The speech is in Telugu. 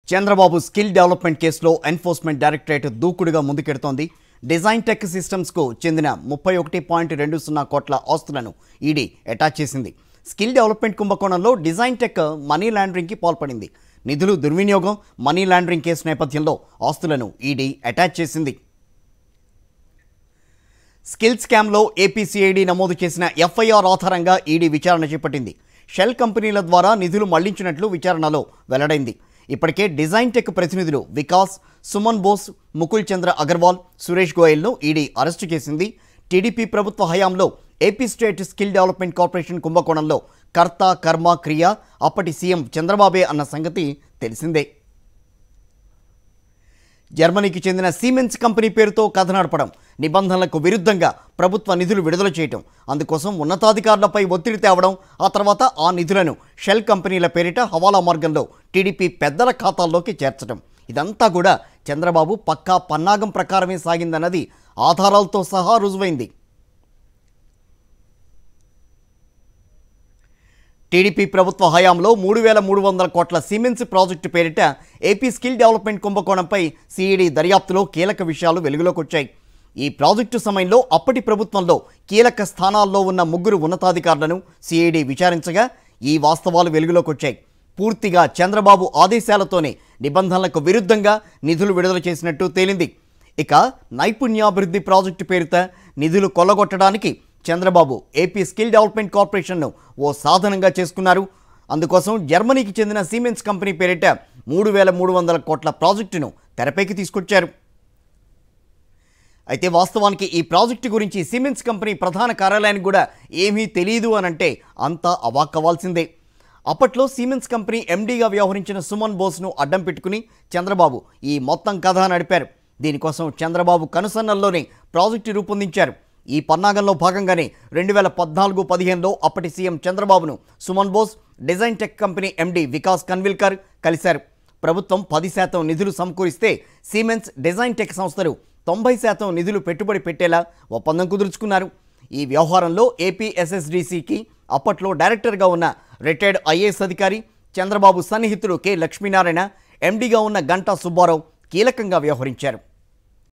చంద్రబాబు స్కిల్ డెవలప్మెంట్ కేసులో ఎన్ఫోర్స్మెంట్ డైరెక్టరేట్ దూకుడుగా ముందుకెడుతోంది డిజైన్ టెక్ సిస్టమ్స్కు చెందిన ముప్పై ఒకటి పాయింట్ రెండు సున్నా కోట్ల ఆస్తులను ఈడీ అటాచ్ చేసింది స్కిల్ డెవలప్మెంట్ కుంభకోణంలో డిజైన్ టెక్ మనీ లాండరింగ్కి పాల్పడింది నిధులు దుర్వినియోగం మనీ లాండరింగ్ కేసు నేపథ్యంలో ఆస్తులను ఈడీ అటాచ్ చేసింది స్కిల్ స్కామ్లో ఏపీసీఐడి నమోదు చేసిన ఎఫ్ఐఆర్ ఆధారంగా ఈడీ విచారణ చేపట్టింది షెల్ కంపెనీల ద్వారా నిధులు మళ్లించినట్లు విచారణలో వెల్లడైంది ఇప్పటికే డిజైన్ టెక్ ప్రతినిధులు వికాస్ సుమన్ బోస్ ముకుల్ చంద్ర అగర్వాల్ సురేష్ గోయల్ను ఈడీ అరెస్టు చేసింది టీడీపీ ప్రభుత్వ హయాంలో AP state skill development corporation కుంభకోణంలో కర్త కర్మ క్రియ అప్పటి సీఎం చంద్రబాబే అన్న సంగతి తెలిసిందే జర్మనీకి చెందిన సీమెన్స్ కంపెనీ పేరుతో కథ నడపడం నిబంధనలకు విరుద్ధంగా ప్రభుత్వ నిధులు విడుదల చేయటం అందుకోసం ఉన్నతాధికారులపై ఒత్తిడి తేవడం ఆ తర్వాత ఆ నిధులను షెల్ కంపెనీల పేరిట హవాలా మార్గంలో టీడీపీ పెద్దల ఖాతాల్లోకి చేర్చడం ఇదంతా కూడా చంద్రబాబు పక్కా పన్నాగం ప్రకారమే సాగిందన్నది ఆధారాలతో సహా రుజువైంది టీడీపీ ప్రభుత్వ హయాంలో మూడు వేల మూడు వందల కోట్ల సిమెంట్స్ ప్రాజెక్టు పేరిట ఏపీ స్కిల్ డెవలప్మెంట్ కుంభకోణంపై సిఈడి దర్యాప్తులో కీలక విషయాలు వెలుగులోకి వచ్చాయి ఈ ప్రాజెక్టు సమయంలో అప్పటి ప్రభుత్వంలో కీలక స్థానాల్లో ఉన్న ముగ్గురు ఉన్నతాధికారులను సిఐడి విచారించగా ఈ వాస్తవాలు వెలుగులోకి వచ్చాయి పూర్తిగా చంద్రబాబు ఆదేశాలతోనే నిబంధనలకు విరుద్ధంగా నిధులు విడుదల చేసినట్టు తేలింది ఇక నైపుణ్యాభివృద్ధి ప్రాజెక్టు పేరిట నిధులు కొల్లగొట్టడానికి చంద్రబాబు ఏపీ స్కిల్ డెవలప్మెంట్ కార్పొరేషన్ను ఓ సాధనంగా చేసుకున్నారు అందుకోసం జర్మనీకి చెందిన సీమెన్స్ కంపెనీ పేరిట మూడు వేల మూడు వందల కోట్ల ప్రాజెక్టును తెరపైకి తీసుకొచ్చారు అయితే వాస్తవానికి ఈ ప్రాజెక్టు గురించి సిమెంట్స్ కంపెనీ ప్రధాన కార్యాలయానికి కూడా ఏమీ తెలియదు అని అంటే అంతా అవాక్కవాల్సిందే అప్పట్లో సిమెంట్స్ కంపెనీ ఎండీగా వ్యవహరించిన సుమన్ బోస్ను అడ్డం పెట్టుకుని చంద్రబాబు ఈ మొత్తం కథ నడిపారు దీనికోసం చంద్రబాబు కనుసన్నల్లోనే ప్రాజెక్టు రూపొందించారు ఈ పన్నాగంలో భాగంగానే రెండు వేల పద్నాలుగు పదిహేనులో అప్పటి సీఎం చంద్రబాబును Suman Bose design tech company MD Vikas Kanvilkar కలిశారు ప్రభుత్వం పది శాతం నిధులు సమకూరిస్తే సిమెంట్స్ డిజైన్ టెక్ సంస్థలు తొంభై శాతం నిధులు పెట్టుబడి పెట్టేలా ఒప్పందం కుదుర్చుకున్నారు ఈ వ్యవహారంలో ఏపీ ఎస్ఎస్డిసికి అప్పట్లో డైరెక్టర్గా ఉన్న రిటైర్డ్ ఐఏఎస్ అధికారి చంద్రబాబు సన్నిహితుడు కె లక్ష్మీనారాయణ ఎండీగా ఉన్న గంటా సుబ్బారావు కీలకంగా వ్యవహరించారు